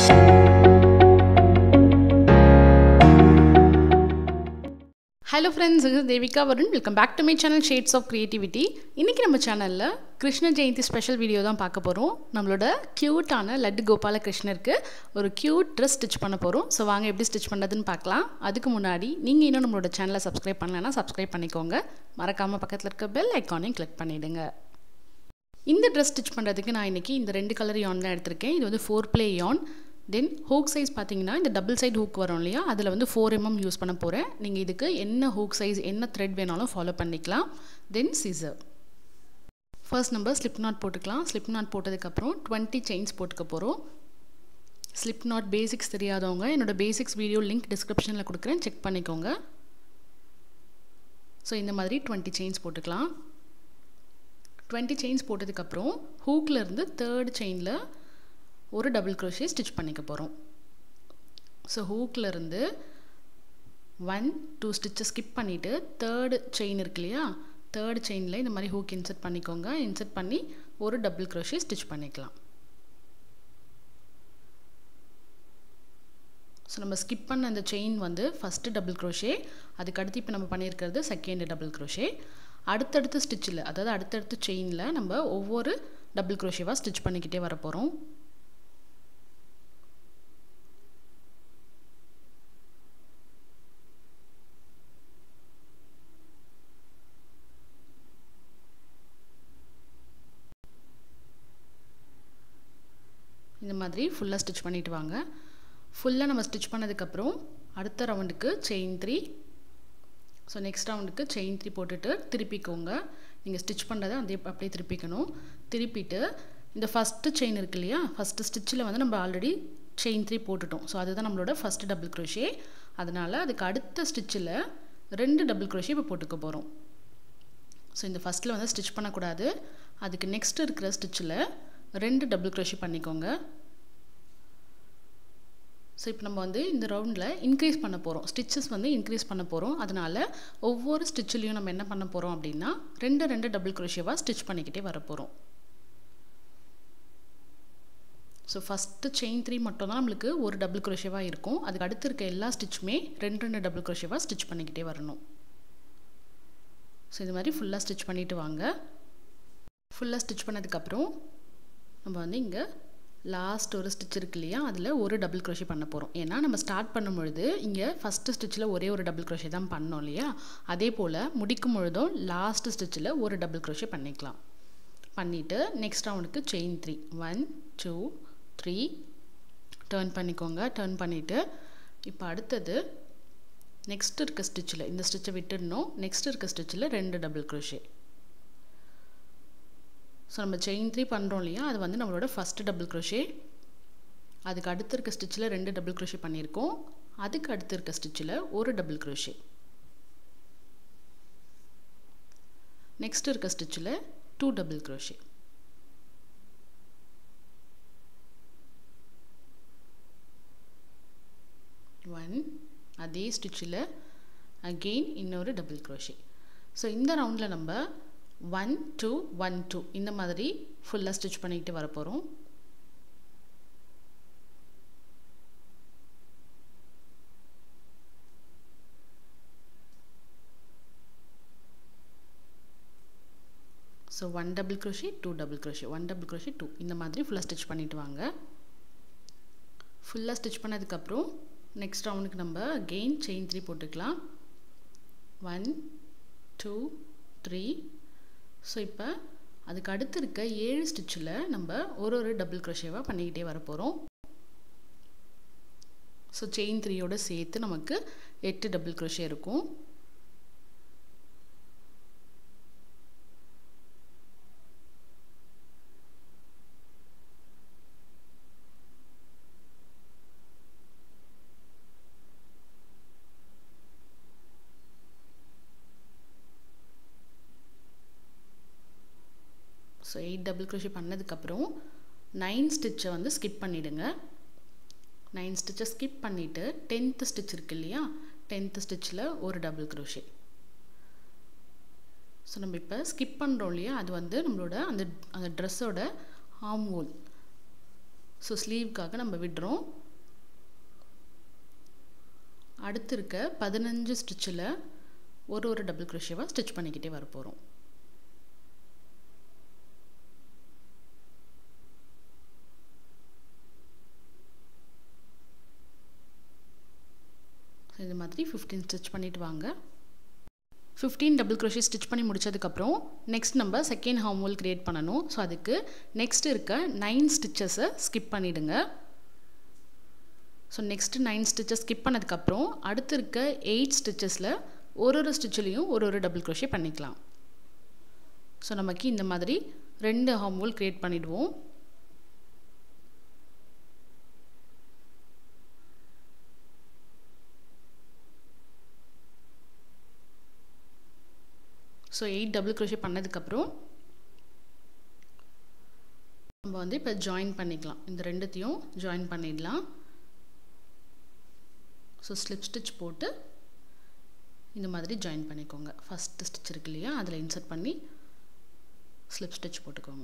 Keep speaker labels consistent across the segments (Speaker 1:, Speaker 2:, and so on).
Speaker 1: hello friends இது Devika Varun welcome back to my channel shades of creativity இன்றைக்கி நம்ம சேனலில் கிருஷ்ண ஜெயந்தி ஸ்பெஷல் வீடியோ தான் பார்க்க போகிறோம் நம்மளோட க்யூட்டான லட்டு கோபால கிருஷ்ணருக்கு ஒரு க்யூட் ட்ரெஸ் ஸ்டிச் பண்ண போகிறோம் ஸோ வாங்க எப்படி ஸ்டிச் பண்ணுறதுன்னு பார்க்கலாம் அதுக்கு முன்னாடி நீங்கள் இன்னும் நம்மளோட சேனலை சப்ஸ்கிரைப் பண்ணலைன்னா சப்ஸ்கிரைப் பண்ணிக்கோங்க மறக்காமல் பக்கத்தில் இருக்க பெல் ஐக்கானையும் கிளிக் பண்ணிவிடுங்க இந்த ட்ரெஸ் ஸ்டிச் பண்ணுறதுக்கு நான் இன்றைக்கி இந்த ரெண்டு கலர் யான் தான் எடுத்திருக்கேன் இது வந்து ஃபோர் ப்ளே யான் தென் ஹூக் சைஸ் பார்த்தீங்கன்னா இந்த டபுள் சைட் ஹூக் வரும் இல்லையா அதில் வந்து ஃபோர் எம்எம் யூஸ் பண்ண போகிறேன் நீங்கள் இதுக்கு என்ன ஹூக் சைஸ் என்ன த்ரெட் வேணாலும் ஃபாலோ பண்ணிக்கலாம் தென் சீசர் ஃபர்ஸ்ட் நம்ம ஸ்லிப் நாட் போட்டுக்கலாம் ஸ்லிப் நாட் போட்டதுக்கப்புறம் டுவெண்ட்டி செயின்ஸ் போட்டுக்க போகிறோம் ஸ்லிப் நாட் பேசிக்ஸ் தெரியாதவங்க என்னோடய பேசிக்ஸ் வீடியோ லிங்க் டிஸ்கிரிப்ஷனில் கொடுக்குறேன் செக் பண்ணிக்கோங்க ஸோ இந்த மாதிரி டுவெண்ட்டி செயின்ஸ் போட்டுக்கலாம் டுவெண்ட்டி செயின்ஸ் போட்டதுக்கப்புறம் ஹூக்கில் இருந்து தேர்ட் செயினில் ஒரு டபுள் க்ரோஷே ஸ்டிச் பண்ணிக்க போகிறோம் ஸோ ஹூக்கில் இருந்து ஒன் டூ ஸ்டிச்சை ஸ்கிப் பண்ணிவிட்டு தேர்டு செயின் இருக்கு இல்லையா தேர்ட் செயினில் இந்த மாதிரி ஹூக் இன்சர்ட் பண்ணிக்கோங்க இன்சர்ட் பண்ணி ஒரு டபுள் க்ரோஷே ஸ்டிச் பண்ணிக்கலாம் ஸோ நம்ம ஸ்கிப் பண்ண அந்த செயின் வந்து ஃபஸ்ட்டு டபுள் க்ரோஷே அதுக்கடுத்து இப்போ நம்ம பண்ணியிருக்கிறது செகண்ட் டபுள் க்ரோஷே அடுத்தடுத்த ஸ்டிச்சில் அதாவது அடுத்தடுத்த செயினில் நம்ம ஒவ்வொரு டபுள் க்ரோஷேவாக ஸ்டிச் பண்ணிக்கிட்டே வர போகிறோம் இந்த மாதிரி ஃபுல்லாக ஸ்டிச் பண்ணிவிட்டு வாங்க ஃபுல்லாக நம்ம ஸ்டிச் பண்ணதுக்கப்புறம் அடுத்த ரவுண்டுக்கு செயின் த்ரீ ஸோ நெக்ஸ்ட் ரவுண்டுக்கு செயின் த்ரீ போட்டுட்டு திருப்பிக்கோங்க நீங்கள் ஸ்டிச் பண்ணுறதை அதே அப்படியே திருப்பிக்கணும் திருப்பிட்டு இந்த ஃபஸ்ட்டு செயின் இருக்கு இல்லையா ஃபஸ்ட்டு ஸ்டிச்சில் வந்து நம்ம ஆல்ரெடி செயின் த்ரீ போட்டுட்டோம் ஸோ அதுதான் நம்மளோட ஃபஸ்ட்டு டபுள் க்ரோஷே அதனால் அதுக்கு அடுத்த ஸ்டிச்சில் ரெண்டு டபுள் க்ரோஷே இப்போ போட்டுக்க போகிறோம் ஸோ இந்த ஃபஸ்ட்டில் வந்து ஸ்டிச் பண்ணக்கூடாது அதுக்கு நெக்ஸ்ட் இருக்கிற ஸ்டிச்சில் ரெண்டு டபுள் க்ரோஷி பண்ணிக்கோங்க ஸோ இப்போ நம்ம வந்து இந்த ரவுண்டில் இன்க்ரீஸ் பண்ண போகிறோம் ஸ்டிச்சஸ் வந்து இன்க்ரீஸ் பண்ண போகிறோம் அதனால் ஒவ்வொரு ஸ்டிச்சிலையும் நம்ம என்ன பண்ண போகிறோம் அப்படின்னா ரெண்டு ரெண்டு டபுள் க்ரோஷியவாக ஸ்டிச் பண்ணிக்கிட்டே வர போகிறோம் ஸோ ஃபஸ்ட்டு செயின் த்ரீ மட்டும் தான் நம்மளுக்கு ஒரு டபுள் க்ரோஷியவாக இருக்கும் அதுக்கு அடுத்து இருக்க எல்லா ஸ்டிச்சுமே ரெண்டு ரெண்டு டபுள் க்ரோஷியவாக ஸ்டிச் பண்ணிக்கிட்டே வரணும் ஸோ இது மாதிரி ஃபுல்லாக ஸ்டிச் பண்ணிவிட்டு வாங்க ஃபுல்லாக ஸ்டிச் பண்ணதுக்கப்புறம் நம்ம வந்து இங்கே லாஸ்ட் ஒரு ஸ்டிச் இருக்கு இல்லையா அதில் ஒரு டபுள் க்ரோஷி பண்ண போகிறோம் ஏன்னா நம்ம ஸ்டார்ட் பண்ணும் பொழுது இங்கே ஃபஸ்ட்டு ஸ்டிச்சில் ஒரே ஒரு டபுள் க்ரோஷி தான் பண்ணோம் இல்லையா அதே போல் முடிக்கும் பொழுதும் லாஸ்ட் ஸ்டிச்சில் ஒரு டபுள் க்ரோஷி பண்ணிக்கலாம் பண்ணிவிட்டு நெக்ஸ்ட் ரவுண்டுக்கு chain three one two three turn பண்ணிக்கோங்க டேர்ன் பண்ணிவிட்டு இப்போ அடுத்தது நெக்ஸ்ட் இருக்க ஸ்டிச்சில் இந்த ஸ்டிச்சை விட்டுடணும் நெக்ஸ்ட் இருக்க ஸ்டிச்சில் ரெண்டு டபுள் க்ரோஷே ஸோ நம்ம செயின் த்ரீ பண்ணுறோம் இல்லையா அது வந்து நம்மளோட ஃபஸ்ட்டு டபுள் க்ரோஷே அதுக்கு அடுத்து இருக்க ஸ்டிச்சில் ரெண்டு டபுள் க்ரோஷே பண்ணியிருக்கோம் அதுக்கு அடுத்து இருக்க ஸ்டிச்சில் ஒரு டபுள் க்ரோஷே நெக்ஸ்ட் இருக்க ஸ்டிச்சில் டூ டபுள் க்ரோஷே ஒன் அதே ஸ்டிச்சில் அகெயின் இன்னொரு டபுள் க்ரோஷே ஸோ இந்த ரவுண்டில் நம்ம ஒன் டூ ஒன் டூ இந்த மாதிரி ஃபுல்லாக ஸ்டிச் பண்ணிக்கிட்டு வர போகிறோம் so one double crochet two double crochet one double crochet two இந்த மாதிரி ஃபுல்லாக ஸ்டிச் பண்ணிவிட்டு வாங்க ஃபுல்லாக ஸ்டிச் பண்ணதுக்கப்புறம் நெக்ஸ்ட் ரவுண்டுக்கு நம்ம அகெயின் செயின் த்ரீ போட்டுக்கலாம் ஒன் டூ த்ரீ ஸோ இப்போ அதுக்கு அடுத்து இருக்க ஏழு ஸ்டிச்சில் நம்ம ஒரு ஒரு டபுள் க்ரோஷேவாக பண்ணிக்கிட்டே வர போகிறோம் ஸோ செயின் த்ரீயோடு சேர்த்து நமக்கு எட்டு டபுள் க்ரோஷே இருக்கும் ஸோ எயிட் டபுள் க்ரோஷி பண்ணதுக்கப்புறம் நைன் ஸ்டிச்சை வந்து ஸ்கிப் பண்ணிவிடுங்க நைன் ஸ்டிச்சை ஸ்கிப் பண்ணிவிட்டு டென்த்து ஸ்டிச் இருக்கு இல்லையா டென்த்து ஸ்டிச்சில் ஒரு டபுள் க்ரோஷே ஸோ நம்ம இப்போ ஸ்கிப் பண்ணுறோம் இல்லையா அது வந்து நம்மளோட அந்த அந்த ட்ரெஸ்ஸோட ஆம் ஹோல் ஸோ ஸ்லீவ்க்காக நம்ம விடுறோம் அடுத்து இருக்க பதினஞ்சு ஸ்டிச்சில் ஒரு ஒரு டபுள் க்ரோஷேவாக ஸ்டிச் பண்ணிக்கிட்டே வர போகிறோம் இது மாதிரி ஃபிஃப்டீன் ஸ்டிச் பண்ணிவிட்டு வாங்க ஃபிஃப்டீன் டபுள் க்ரோஷே ஸ்டிச் பண்ணி முடிச்சதுக்கப்புறம் நெக்ஸ்ட் நம்ம செகண்ட் ஹார்ம் ஹோல் க்ரியேட் பண்ணணும் ஸோ அதுக்கு நெக்ஸ்ட் இருக்க நைன் ஸ்டிச்சஸை ஸ்கிப் பண்ணிவிடுங்க so next nine stitches skip பண்ணதுக்கப்புறம் அடுத்து இருக்க எயிட் ஸ்டிச்சஸில் ஒரு ஒரு ஸ்டிச்சிலையும் ஒரு ஒரு டபுள் க்ரோஷே பண்ணிக்கலாம் ஸோ நமக்கு இந்த மாதிரி ரெண்டு ஹார்ம் ஹோல் க்ரியேட் பண்ணிவிடுவோம் ஸோ எயிட் டபுள் க்ரோஷே பண்ணதுக்கப்புறம் நம்ம வந்து இப்போ ஜாயின் பண்ணிக்கலாம் இந்த ரெண்டுத்தையும் ஜாயின் பண்ணிடலாம் ஸோ ஸ்லிப் ஸ்டிச் போட்டு இந்த மாதிரி ஜாயின் பண்ணிக்கோங்க ஃபஸ்ட்டு ஸ்டிச் இருக்கு இல்லையா அதில் இன்சர்ட் பண்ணி ஸ்லிப் ஸ்டிச் போட்டுக்கோங்க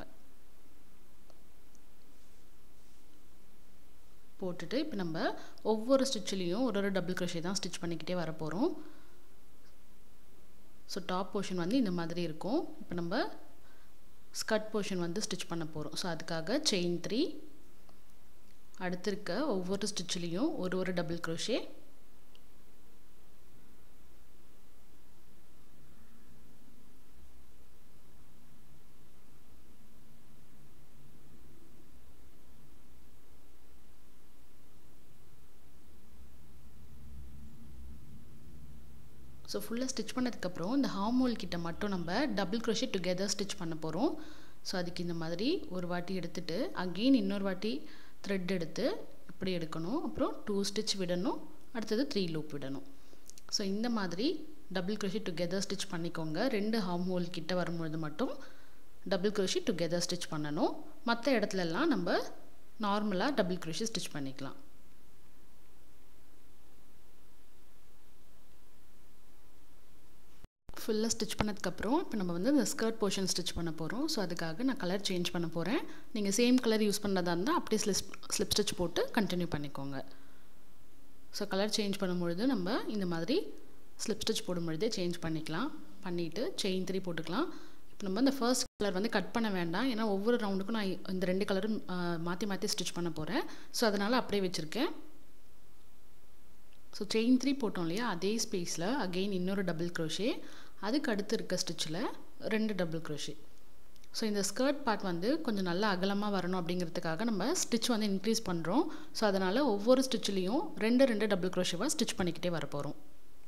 Speaker 1: போட்டுட்டு இப்போ நம்ம ஒவ்வொரு ஸ்டிச்சிலையும் ஒரு ஒரு டபுள் க்ரோஷே தான் ஸ்டிச் பண்ணிக்கிட்டே வர போகிறோம் ஸோ டாப் போர்ஷன் வந்து இந்த மாதிரி இருக்கும் இப்போ நம்ம ஸ்கர்ட் போர்ஷன் வந்து ஸ்டிச் பண்ண போகிறோம் ஸோ அதுக்காக செயின் த்ரீ அடுத்து இருக்க ஒவ்வொரு ஸ்டிச்சிலையும் ஒரு ஒரு டபுள் க்ரோஷே ஸோ ஃபுல்லாக ஸ்டிச் பண்ணதுக்கப்புறம் இந்த ஹார்மோல் கிட்ட மட்டும் நம்ம டபுள் க்ரோஷே டுகெதர் ஸ்டிச் பண்ண போகிறோம் ஸோ அதுக்கு இந்த மாதிரி ஒரு வாட்டி எடுத்துட்டு அகெயின் இன்னொரு வாட்டி த்ரெட் எடுத்து இப்படி எடுக்கணும் அப்புறம் டூ ஸ்டிச் விடணும் அடுத்தது த்ரீ லூப் விடணும் ஸோ இந்த மாதிரி டபுள் க்ரோஷே டுகெதர் ஸ்டிச் பண்ணிக்கோங்க ரெண்டு ஹார்ம் ஹோல் கிட்ட வரும்பொழுது மட்டும் டபுள் க்ரோஷே டுகெதர் ஸ்டிச் பண்ணணும் மற்ற இடத்துலலாம் நம்ம நார்மலாக டபுள் க்ரோஷே ஸ்டிச் பண்ணிக்கலாம் ஃபுல்லாக ஸ்டிச் பண்ணதுக்கப்புறம் இப்போ நம்ம வந்து இந்த ஸ்கர்ட் போர்ஷன் ஸ்டிச் பண்ண போகிறோம் ஸோ அதுக்காக நான் கலர் சேஞ்ச் பண்ண போகிறேன் நீங்கள் சேம் கலர் யூஸ் பண்ணுறதா இருந்தால் அப்படியே ஸ்லிப் ஸ்லிப் ஸ்டிச் போட்டு கண்டினியூ பண்ணிக்கோங்க ஸோ கலர் சேஞ்ச் பண்ணும்பொழுது நம்ம இந்த மாதிரி ஸ்லிப் ஸ்டிச் போடும்பொழுதே சேஞ்ச் பண்ணிக்கலாம் பண்ணிவிட்டு செயின் த்ரீ போட்டுக்கலாம் இப்போ நம்ம இந்த ஃபர்ஸ்ட் கலர் வந்து கட் பண்ண வேண்டாம் ஏன்னா ஒவ்வொரு ரவுண்டுக்கும் நான் இந்த ரெண்டு கலரும் மாற்றி மாற்றி ஸ்டிச் பண்ண போகிறேன் ஸோ அதனால் அப்படியே வச்சுருக்கேன் ஸோ செயின் த்ரீ போட்டோம் இல்லையா அதே ஸ்பேஸில் அகெயின் இன்னொரு டபுள் க்ரோஷே அதுக்கு அடுத்து இருக்க ஸ்டிச்சில் ரெண்டு டபுள் க்ரோஷே ஸோ இந்த ஸ்கர்ட் பார்ட் வந்து கொஞ்சம் நல்லா அகலமாக வரணும் அப்படிங்கிறதுக்காக நம்ம ஸ்டிச் வந்து இன்க்ரீஸ் பண்ணுறோம் ஸோ அதனால் ஒவ்வொரு ஸ்டிச்லேயும் ரெண்டு ரெண்டு டபுள் க்ரோஷேவாக ஸ்டிச் பண்ணிக்கிட்டே வர போகிறோம்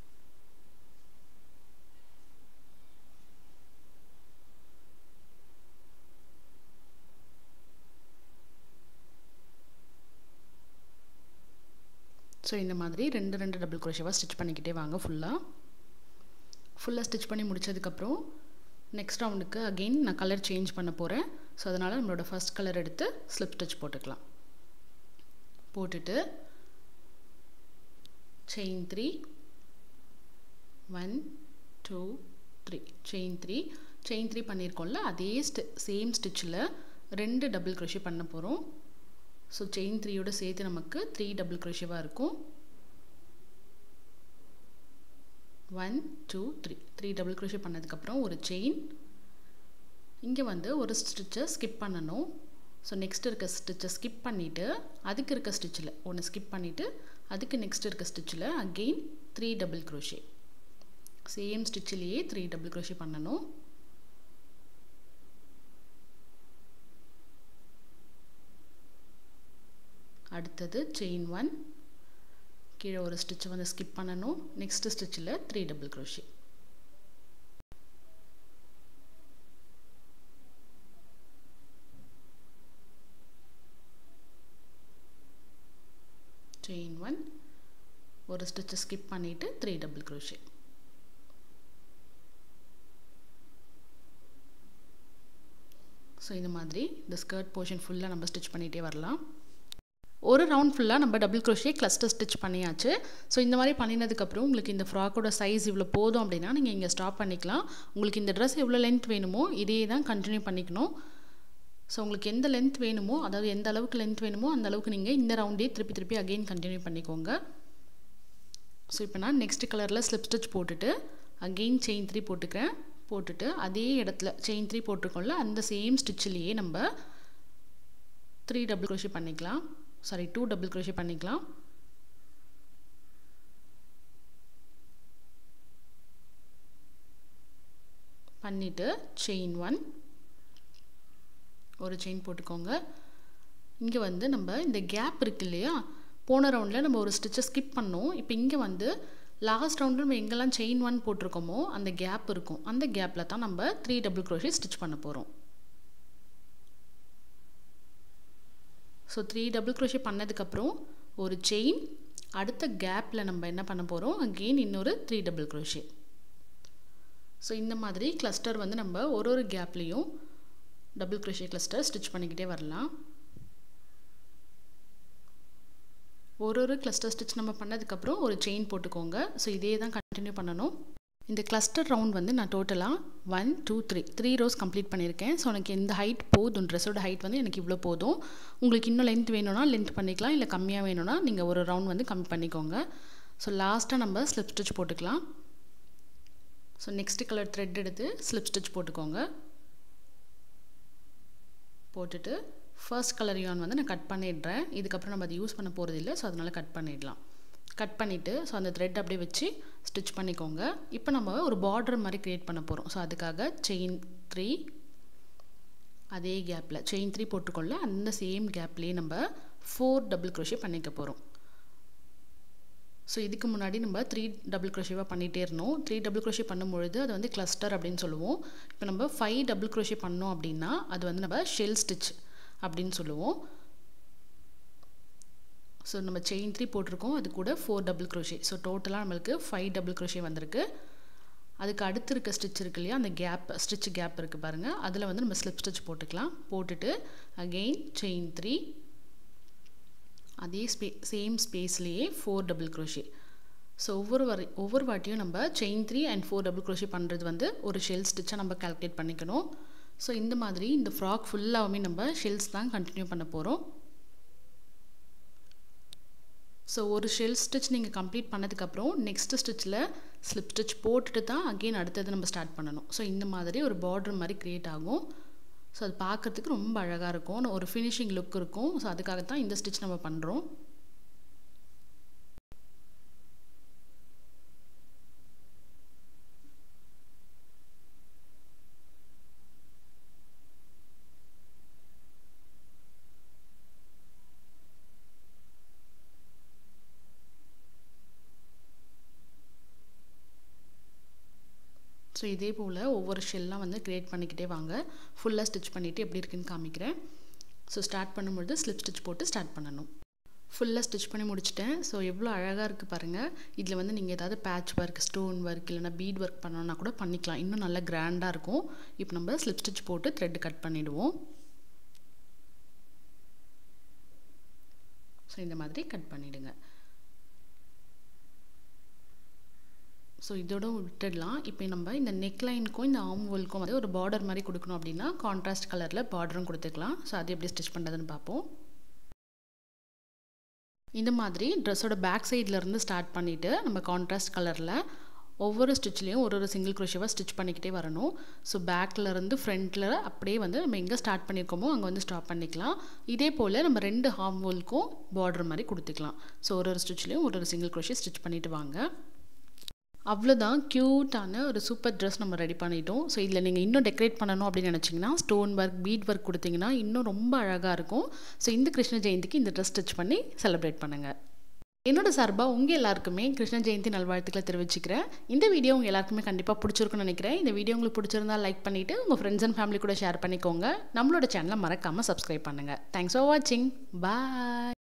Speaker 1: ஸோ இந்த மாதிரி ரெண்டு ரெண்டு டபுள் க்ரோஷேவாக ஸ்டிச் பண்ணிக்கிட்டே வாங்க ஃபுல்லாக ஃபுல்லாக ஸ்டிச் பண்ணி முடித்ததுக்கப்புறம் நெக்ஸ்ட் ரவுண்டுக்கு அகெயின் நான் கலர் சேஞ்ச் பண்ண போகிறேன் ஸோ அதனால் நம்மளோட ஃபஸ்ட் கலர் எடுத்து ஸ்லிப் ஸ்டிச் போட்டுக்கலாம் போட்டுட்டு chain three one two three chain three chain three பண்ணியிருக்கோம்ல அதே ஸ்டி சேம் ஸ்டிச்சில் ரெண்டு டபுள் க்ரோஷே பண்ண போகிறோம் ஸோ செயின் த்ரீயோட சேர்த்து நமக்கு த்ரீ டபுள் க்ரோஷேவாக இருக்கும் one two three three double crochet பண்ணதுக்கப்புறம் ஒரு செயின் இங்கே வந்து ஒரு ஸ்டிச்சை ஸ்கிப் பண்ணணும் ஸோ நெக்ஸ்ட் இருக்க ஸ்டிச்சை ஸ்கிப் பண்ணிவிட்டு அதுக்கு இருக்க ஸ்டிச்சில் ஒன்று ஸ்கிப் பண்ணிவிட்டு அதுக்கு நெக்ஸ்ட் இருக்க ஸ்டிச்சில் again three double crochet same ஸ்டிச்சிலேயே த்ரீ டபுள் க்ரோஷே பண்ணணும் அடுத்தது செயின் ஒன் கீழே ஒரு ஸ்டிச்சை வந்து ஸ்கிப் பண்ணணும் நெக்ஸ்ட் ஸ்டிச்சில் three double crochet chain one ஒரு ஸ்டிச்சை ஸ்கிப் பண்ணிவிட்டு த்ரீ டபுள் க்ரோஷே ஸோ இந்த மாதிரி இந்த ஸ்கர்ட் போர்ஷன் ஃபுல்லாக நம்ம ஸ்டிச் பண்ணிகிட்டே வரலாம் ஒரு ரவுண்ட் ஃபுல்லாக நம்ம டபுள் க்ரோஷே கிளஸ்டர் ஸ்டிச் பண்ணியாச்சு ஸோ இந்த மாதிரி பண்ணினதுக்கப்புறம் உங்களுக்கு இந்த ஃப்ராக்கோட சைஸ் இவ்வளோ போதும் அப்படின்னா நீங்கள் இங்கே ஸ்டாப் பண்ணிக்கலாம் உங்களுக்கு இந்த ட்ரெஸ் எவ்வளோ லென்த் வேணுமோ இதே தான் கண்டினியூ பண்ணிக்கணும் ஸோ உங்களுக்கு எந்த லென்த் வேணுமோ அதாவது எந்த அளவுக்கு லென்த் வேணுமோ அந்த அளவுக்கு நீங்கள் இந்த ரவுண்டே திருப்பி திருப்பி அகெயின் கண்டினியூ பண்ணிக்கோங்க ஸோ இப்போ நான் நெக்ஸ்ட் கலரில் ஸ்லிப் ஸ்டிச் போட்டுட்டு அகெயின் செயின் த்ரீ போட்டுக்கிறேன் போட்டுட்டு அதே இடத்துல செயின் த்ரீ போட்டிருக்கோம்ல அந்த சேம் ஸ்டிச்சிலேயே நம்ம த்ரீ டபுள் க்ரோஷி பண்ணிக்கலாம் சாரி டூ டபுள் க்ரோஷி பண்ணிக்கலாம் பண்ணிவிட்டு செயின் ஒன் ஒரு செயின் போட்டுக்கோங்க இங்கே வந்து நம்ம இந்த கேப் இருக்கு இல்லையா போன ரவுண்டில் நம்ம ஒரு ஸ்டிச்சை ஸ்கிப் பண்ணோம் இப்போ இங்கே வந்து லாஸ்ட் ரவுண்டில் நம்ம எங்கெல்லாம் செயின் ஒன் போட்டிருக்கோமோ அந்த கேப் இருக்கும் அந்த கேப்பில் தான் நம்ம த்ரீ டபுள் க்ரோஷி ஸ்டிச் பண்ண போகிறோம் ஸோ த்ரீ டபுள் க்ரோஷி பண்ணதுக்கப்புறம் ஒரு செயின் அடுத்த கேப்பில் நம்ம என்ன பண்ண போகிறோம் அகெயின் இன்னொரு த்ரீ டபுள் க்ரோஷி ஸோ இந்த மாதிரி கிளஸ்டர் வந்து நம்ம ஒரு ஒரு கேப்லேயும் டபுள் க்ரோஷே கிளஸ்டர் ஸ்டிச் பண்ணிக்கிட்டே வரலாம் ஒரு ஒரு கிளஸ்டர் ஸ்டிச் நம்ம பண்ணதுக்கப்புறம் ஒரு செயின் போட்டுக்கோங்க ஸோ இதே தான் கண்டினியூ பண்ணணும் இந்த கிளஸ்டர் ரவுண்ட் வந்து நான் டோட்டலாக one two three three rows complete பண்ணியிருக்கேன் ஸோ எனக்கு இந்த ஹைட் போதும் ட்ரெஸ்ஸோட ஹைட் வந்து எனக்கு இவ்வளோ போதும் உங்களுக்கு இன்னும் லென்த் வேணும்னா லென்த் பண்ணிக்கலாம் இல்லை கம்மியாக வேணும்னா நீங்கள் ஒரு ரவுண்ட் வந்து கம்மி பண்ணிக்கோங்க ஸோ லாஸ்ட்டாக நம்ம ஸ்லிப் ஸ்டிச் போட்டுக்கலாம் ஸோ நெக்ஸ்ட் கலர் த்ரெட் எடுத்து ஸ்லிப் ஸ்டிச் போட்டுக்கோங்க போட்டுட்டு ஃபர்ஸ்ட் கலர் யான் வந்து நான் கட் பண்ணிடுறேன் இதுக்கப்புறம் நம்ம அதை யூஸ் பண்ண போகிறது இல்லை ஸோ அதனால் கட் பண்ணிடலாம் கட் பண்ணிவிட்டு ஸோ அந்த த்ரெட் அப்படியே வச்சு ஸ்டிச் பண்ணிக்கோங்க இப்போ நம்ம ஒரு பார்டர் மாதிரி க்ரியேட் பண்ண போகிறோம் ஸோ அதுக்காக செயின் த்ரீ அதே கேப்பில் செயின் த்ரீ போட்டுக்கொள்ள அந்த சேம் கேப்லேயே நம்ம ஃபோர் டபுள் க்ரோஷே பண்ணிக்க போகிறோம் ஸோ இதுக்கு முன்னாடி நம்ம த்ரீ டபுள் க்ரோஷேவாக பண்ணிகிட்டே இருந்தோம் த்ரீ டபுள் க்ரோஷே பண்ணும்பொழுது அது வந்து கிளஸ்டர் அப்படின்னு சொல்லுவோம் இப்போ நம்ம ஃபைவ் டபுள் க்ரோஷே பண்ணோம் அப்படின்னா அது வந்து நம்ம ஷெல் ஸ்டிச் அப்படின்னு சொல்லுவோம் ஸோ நம்ம செயின் த்ரீ போட்டிருக்கோம் அது கூட ஃபோர் டபுள் க்ரோஷே ஸோ டோட்டலாக நம்மளுக்கு ஃபைவ் டபுள் க்ரோஷே வந்திருக்கு அதுக்கு அடுத்து இருக்க ஸ்டிச் இருக்கு இல்லையா அந்த கேப் ஸ்டிச் கேப் இருக்குது பாருங்கள் அதில் வந்து நம்ம ஸ்லிப் ஸ்டிச் போட்டுக்கலாம் போட்டுட்டு அகெயின் செயின் த்ரீ அதே ஸ்பே சேம் ஸ்பேஸ்லேயே ஃபோர் டபுள் க்ரோஷே ஸோ ஒவ்வொரு வரை ஒவ்வொரு வாட்டியும் நம்ம chain three and four double crochet பண்ணுறது வந்து ஒரு ஷெல் ஸ்டிச்சாக நம்ம கால்குலேட் பண்ணிக்கணும் ஸோ இந்த மாதிரி இந்த ஃப்ராக் ஃபுல்லாகவுமே நம்ம ஷெல்ஸ் தான் கண்டினியூ பண்ண போகிறோம் ஸோ ஒரு ஷெல் ஸ்டிச் நீங்கள் கம்ப்ளீட் பண்ணதுக்கப்புறம் நெக்ஸ்ட் ஸ்டிச்சில் ஸ்லிப் ஸ்டிச் போட்டுட்டு தான் அகெயின் அடுத்தது நம்ம ஸ்டார்ட் பண்ணணும் ஸோ இந்த மாதிரி ஒரு பார்டர் மாதிரி க்ரியேட் ஆகும் ஸோ அது பார்க்குறதுக்கு ரொம்ப அழகாக இருக்கும் ஒரு ஃபினிஷிங் லுக் இருக்கும் ஸோ அதுக்காக தான் இந்த ஸ்டிச் நம்ம பண்ணுறோம் ஸோ இதே போல் ஒவ்வொரு ஷெல்லாம் வந்து க்ரியேட் பண்ணிக்கிட்டே வாங்க ஃபுல்லாக ஸ்டிச் பண்ணிவிட்டு எப்படி இருக்குன்னு காமிக்கிறேன் ஸோ ஸ்டார்ட் பண்ணும்பொழுது ஸ்லிப் ஸ்டிச் போட்டு ஸ்டார்ட் பண்ணணும் ஃபுல்லாக ஸ்டிச் பண்ணி முடிச்சிட்டேன் ஸோ எவ்வளோ அழகாக இருக்குது பாருங்கள் இதில் வந்து நீங்கள் ஏதாவது பேட்ச் ஒர்க் ஸ்டோன் ஒர்க் இல்லைனா பீட் ஒர்க் பண்ணணும்னா கூட பண்ணிக்கலாம் இன்னும் நல்லா கிராண்டாக இருக்கும் இப்போ நம்ம ஸ்லிப் ஸ்டிச் போட்டு த்ரெட் கட் பண்ணிவிடுவோம் ஸோ இந்த மாதிரி கட் பண்ணிவிடுங்க ஸோ இதோட விட்டுடலாம் இப்போ நம்ம இந்த நெக்லைனுக்கும் இந்த ஆம்வோலுக்கும் வந்து ஒரு பார்டர் மாதிரி கொடுக்கணும் அப்படின்னா கான்ட்ராஸ்ட் கலரில் பார்டரும் கொடுத்துக்கலாம் ஸோ அது எப்படி ஸ்டிச் பண்ணுறதுன்னு பார்ப்போம் இந்த மாதிரி ட்ரெஸ்ஸோட பேக் சைட்லேருந்து ஸ்டார்ட் பண்ணிவிட்டு நம்ம கான்ட்ராஸ்ட் கலரில் ஒவ்வொரு ஸ்டிச்லேயும் ஒரு ஒரு சிங்கிள் குரோஷேவாக ஸ்டிச் பண்ணிக்கிட்டே வரணும் ஸோ பேக்லேருந்து ஃப்ரண்ட்டில் அப்படியே வந்து நம்ம எங்கே ஸ்டார்ட் பண்ணியிருக்கோமோ அங்கே வந்து ஸ்டாப் பண்ணிக்கலாம் இதே போல் நம்ம ரெண்டு ஹார்ம் ஹோல்க்கும் பார்டர் மாதிரி கொடுத்துக்கலாம் ஸோ ஒரு ஒரு ஸ்டிச்லேயும் ஒரு ஒரு சிங்கிள் குரோஷே ஸ்டிச் பண்ணிவிட்டு வாங்க அவ்வளோதான் க்யூட்டான ஒரு சூப்பர் ட்ரெஸ் நம்ம ரெடி பண்ணிட்டோம் ஸோ இதில் நீங்கள் இன்னும் டெக்கரேட் பண்ணணும் அப்படின்னு நினச்சிங்கன்னா ஸ்டோன் ஒர்க் பீட் ஒர்க் கொடுத்தீங்கன்னா இன்னும் ரொம்ப அழகாக இருக்கும் ஸோ இந்த கிருஷ்ண ஜெயந்திக்கு இந்த ட்ரெஸ் ஸ்டிச் பண்ணி செலிப்ரேட் பண்ணுங்கள் என்னோட சார்பாக உங்கள் எல்லாருக்குமே கிருஷ்ண ஜெயந்தி நல்வாழ்த்துக்களை தெரிவிச்சுக்கிறேன் இந்த வீடியோ உங்கள் எல்லாருக்குமே கண்டிப்பாக பிடிச்சிருக்குன்னு நினைக்கிறேன் இந்த வீடியோ உங்களுக்கு பிடிச்சிருந்தா லைக் பண்ணிவிட்டு உங்கள் ஃப்ரெண்ட்ஸ் அண்ட் ஃபேமிலி கூட ஷேர் பண்ணிக்கோங்க நம்மளோட சேனலை மறக்காமல் சப்ஸ்கிரைப் பண்ணுங்கள் தேங்க்ஸ் ஃபார் வாட்சிங் பாய்